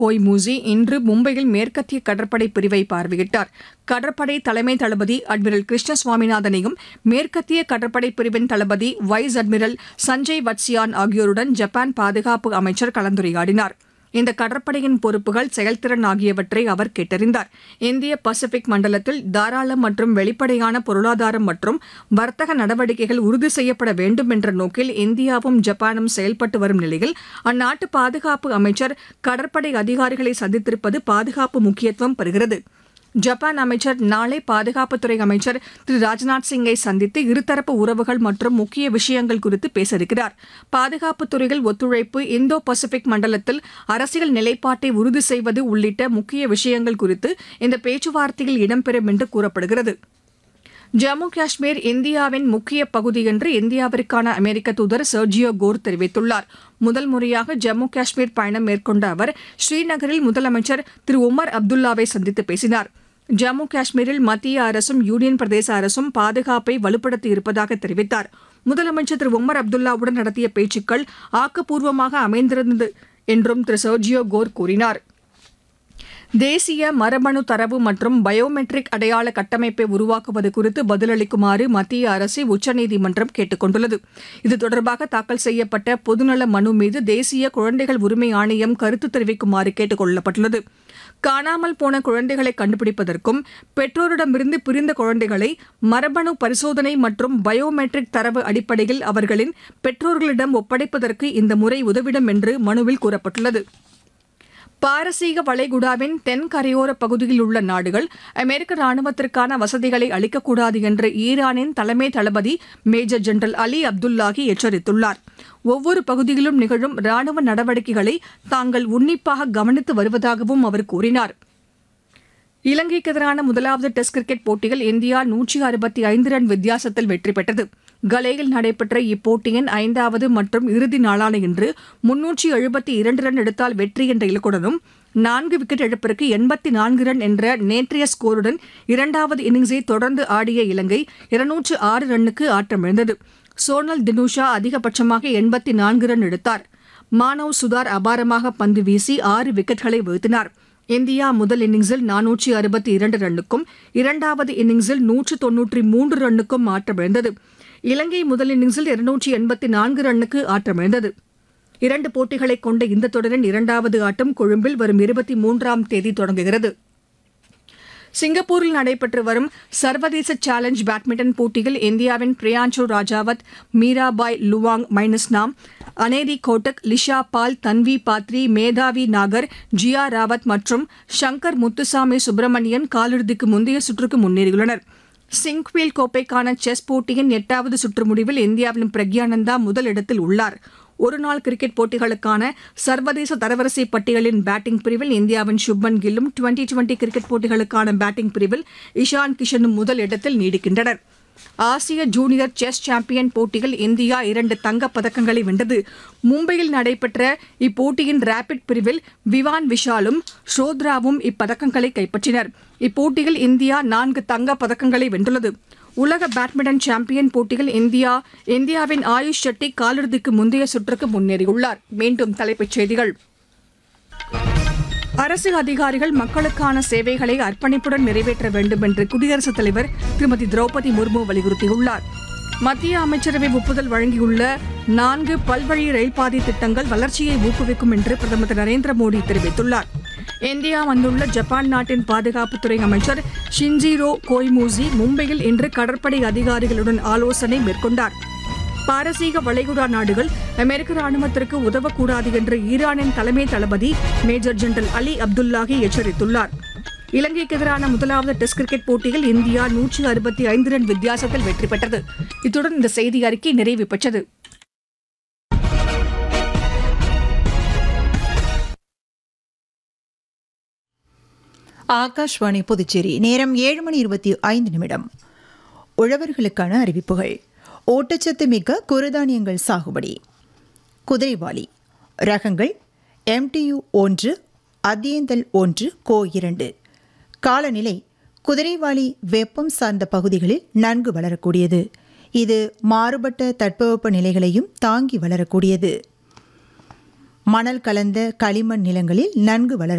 கோய்மூசி இன்று மும்பையில் மேற்கத்திய கடற்படை பிரிவை பார்வையிட்டார் கடற்படை தலைமை தளபதி அட்மிரல் கிருஷ்ண சுவாமிநாதனையும் மேற்கத்திய கடற்படை பிரிவின் தளபதி வைஸ் அட்மிரல் சஞ்சய் வத்சியான் ஆகியோருடன் ஜப்பான் பாதுகாப்பு அமைச்சர் கலந்துரையாடினார் இந்த கடற்படையின் பொறுப்புகள் செயல்திறன் ஆகியவற்றை அவர் கேட்டறிந்தார் இந்திய பசிபிக் மண்டலத்தில் தாராள மற்றும் வெளிப்படையான பொருளாதாரம் மற்றும் வர்த்தக நடவடிக்கைகள் உறுதி செய்யப்பட வேண்டும் என்ற நோக்கில் இந்தியாவும் ஜப்பானும் செயல்பட்டு வரும் நிலையில் அந்நாட்டு பாதுகாப்பு அமைச்சர் கடற்படை அதிகாரிகளை சந்தித்திருப்பது பாதுகாப்பு முக்கியத்துவம் பெறுகிறது ஜப்பான் அமைச்சர் நாளை பாதுகாப்புத்துறை அமைச்சர் திரு ராஜ்நாத் சிங்கை சந்தித்து இருதரப்பு உறவுகள் மற்றும் முக்கிய விஷயங்கள் குறித்து பேச இருக்கிறார் பாதுகாப்புத் துறையில் ஒத்துழைப்பு இந்தோ பசிபிக் மண்டலத்தில் அரசியல் நிலைப்பாட்டை உறுதி செய்வது உள்ளிட்ட முக்கிய விஷயங்கள் குறித்து இந்த பேச்சுவார்த்தையில் இடம்பெறும் என்று கூறப்படுகிறது ஜம்மு காஷ்மீர் இந்தியாவின் முக்கிய பகுதி என்று இந்தியாவிற்கான அமெரிக்க தூதர் சர்ஜியோ கோர் தெரிவித்துள்ளார் முதல் முறையாக ஜம்மு காஷ்மீர் பயணம் மேற்கொண்ட அவர் ஸ்ரீநகரில் முதலமைச்சர் திரு உமர் அப்துல்லாவை சந்தித்து பேசினார் ஜம்மு காஷ்மீரில் மத்திய அரசும் யூனியன் பிரதேச அரசும் பாதுகாப்பை வலுப்படுத்தி இருப்பதாக தெரிவித்தார் முதலமைச்சர் திரு உமர் அப்துல்லாவுடன் நடத்திய பேச்சுக்கள் ஆக்கப்பூர்வமாக அமைந்திருந்தது என்றும் திரு சர்ஜியோ கோர் கூறினார் தேசிய மரபணு தரவு மற்றும் பயோமெட்ரிக் அடையாள கட்டமைப்பை உருவாக்குவது குறித்து பதிலளிக்குமாறு மத்திய அரசை உச்சநீதிமன்றம் கேட்டுக் கொண்டுள்ளது இது தொடர்பாக தாக்கல் செய்யப்பட்ட பொதுநல மனு மீது தேசிய குழந்தைகள் உரிமை ஆணையம் கருத்து தெரிவிக்குமாறு கேட்டுக் கொள்ளப்பட்டுள்ளது காணாமல் போன குழந்தைகளை கண்டுபிடிப்பதற்கும் பெற்றோரிடமிருந்து பிரிந்த குழந்தைகளை மரபணு பரிசோதனை மற்றும் பயோமெட்ரிக் தரவு அடிப்படையில் அவர்களின் பெற்றோர்களிடம் ஒப்படைப்பதற்கு இந்த முறை உதவிடும் என்று மனுவில் கூறப்பட்டுள்ளது பாரசீக வளைகுடாவின் தென் கரையோர பகுதியில் உள்ள நாடுகள் அமெரிக்க ராணுவத்திற்கான வசதிகளை அளிக்கக்கூடாது என்று ஈரானின் தலைமை தளபதி மேஜர் ஜெனரல் அலி அப்துல்லாஹி எச்சரித்துள்ளார் ஒவ்வொரு பகுதியிலும் நிகழும் ராணுவ நடவடிக்கைகளை தாங்கள் உன்னிப்பாக கவனித்து வருவதாகவும் அவர் கூறினார் இலங்கைக்கு எதிரான முதலாவது டெஸ்ட் கிரிக்கெட் போட்டியில் இந்தியா நூற்றி அறுபத்தி ஐந்து ரன் வித்தியாசத்தில் வெற்றி பெற்றது கலேயில் நடைபெற்ற இப்போட்டியின் ஐந்தாவது மற்றும் இறுதி நாளான இன்று முன்னூற்றி எழுபத்தி இரண்டு ரன் எடுத்தால் வெற்றி என்ற இலக்குடனும் நான்கு விக்கெட் இழப்பிற்கு எண்பத்தி நான்கு ரன் என்ற நேற்றைய ஸ்கோருடன் இரண்டாவது இன்னிங்ஸை தொடர்ந்து ஆடிய இலங்கை இருநூற்று ஆறு ரன்னுக்கு ஆட்டமிழந்தது சோனல் தினுஷா அதிகபட்சமாக எண்பத்தி நான்கு ரன் எடுத்தார் மானவ் சுதார் அபாரமாக பந்து வீசி ஆறு விக்கெட்களை வீழ்த்தினார் இந்தியா முதல் இன்னிங்ஸில் நானூற்றி அறுபத்தி இரண்டு ரன்னுக்கும் இரண்டாவது இன்னிங்ஸில் நூற்று தொன்னூற்றி மூன்று ரன்னுக்கும் ஆட்டமிழந்தது இலங்கை முதல் இன்னிங்ஸில் இருநூற்றி எண்பத்தி நான்கு ரன்னுக்கு ஆட்டமிழந்தது இரண்டு போட்டிகளை கொண்ட இந்த தொடரின் இரண்டாவது ஆட்டம் கொழும்பில் வரும் இருபத்தி மூன்றாம் தேதி தொடங்குகிறது சிங்கப்பூரில் நடைபெற்று வரும் சர்வதேச சேலஞ்ச் பேட்மிண்டன் போட்டியில் இந்தியாவின் பிரியாஞ்சு ராஜாவத் மீராபாய் லுவாங் மைனஸ்னாம் அனேரி கோட்டக் லிஷா பால் தன்வி பாத்ரி மேதாவி நாகர் ஜியா ராவத் மற்றும் ஷங்கர் முத்துசாமி சுப்பிரமணியன் காலிறுதிக்கு முந்தைய சுற்றுக்கு முன்னேறியுள்ளனர் சிங்க்வீல் கோப்பைக்கான செஸ் போட்டியின் எட்டாவது சுற்று முடிவில் இந்தியாவின் பிரக்யானந்தா முதல் இடத்தில் உள்ளார் ஒருநாள் கிரிக்கெட் போட்டிகளுக்கான சர்வதேச தரவரிசை பட்டியலின் பேட்டிங் பிரிவில் இந்தியாவின் சுப்மன் கில்லும் டுவெண்டி டுவெண்டி கிரிக்கெட் போட்டிகளுக்கான பேட்டிங் பிரிவில் இஷான் கிஷனும் முதல் இடத்தில் நீடிக்கின்றனர் ஆசிய ஜூனியர் செஸ் சாம்பியன் போட்டியில் இந்தியா இரண்டு தங்கப் பதக்கங்களை வென்றது மும்பையில் நடைபெற்ற இப்போட்டியின் ரேபிட் பிரிவில் விவான் விஷாலும் ஷோத்ராவும் இப்பதக்கங்களை கைப்பற்றினர் இப்போட்டியில் இந்தியா நான்கு தங்கப் பதக்கங்களை வென்றுள்ளது உலக பேட்மிண்டன் சாம்பியன் போட்டியில் இந்தியா இந்தியாவின் ஆயுஷ் ஷெட்டி காலிறுதிக்கு முந்தைய சுற்றுக்கு முன்னேறியுள்ளார் மீண்டும் தலைப்புச் செய்திகள் அரசு அதிகாரிகள் மக்களுக்கான சேவைகளை அர்ப்பணிப்புடன் நிறைவேற்ற வேண்டும் என்று குடியரசுத் தலைவர் திருமதி திரௌபதி முர்மு வலியுறுத்தியுள்ளார் மத்திய அமைச்சரவை ஒப்புதல் வழங்கியுள்ள நான்கு பல்வழி ரயில்பாதை திட்டங்கள் வளர்ச்சியை ஊக்குவிக்கும் என்று பிரதமர் திரு நரேந்திர மோடி தெரிவித்துள்ளார் இந்தியா வந்துள்ள ஜப்பான் நாட்டின் பாதுகாப்புத்துறை அமைச்சர் ஷின்ஜிரோ கோய்மூசி மும்பையில் இன்று கடற்படை அதிகாரிகளுடன் ஆலோசனை மேற்கொண்டார் பாரசீக வளைகுடா நாடுகள் அமெரிக்க ராணுவத்திற்கு உதவக்கூடாது என்று ஈரானின் தலைமை தளபதி மேஜர் ஜெனரல் அலி அப்துல்லாஹி எச்சரித்துள்ளார் இலங்கைக்கு எதிரான முதலாவது டெஸ்ட் கிரிக்கெட் போட்டியில் இந்தியா நூற்றி அறுபத்தி ஐந்து ரன் வித்தியாசத்தில் வெற்றி பெற்றது இத்துடன் இந்த செய்தி அறிக்கை நிறைவு பெற்றது ஆகாஷ்வாணி புதுச்சேரி நேரம் ஏழு மணி இருபத்தி ஐந்து நிமிடம் உழவர்களுக்கான அறிவிப்புகள் ஊட்டச்சத்து மிக்க குறுதானியங்கள் சாகுபடி குதிரைவாலி ரகங்கள் எம்டியு ஒன்று அத்தியந்தல் ஒன்று கோ இரண்டு காலநிலை குதிரைவாலி வெப்பம் சார்ந்த பகுதிகளில் நன்கு வளரக்கூடியது இது மாறுபட்ட தட்பவெப்ப நிலைகளையும் தாங்கி வளரக்கூடியது மணல் கலந்த களிமண் நிலங்களில் நன்கு வளர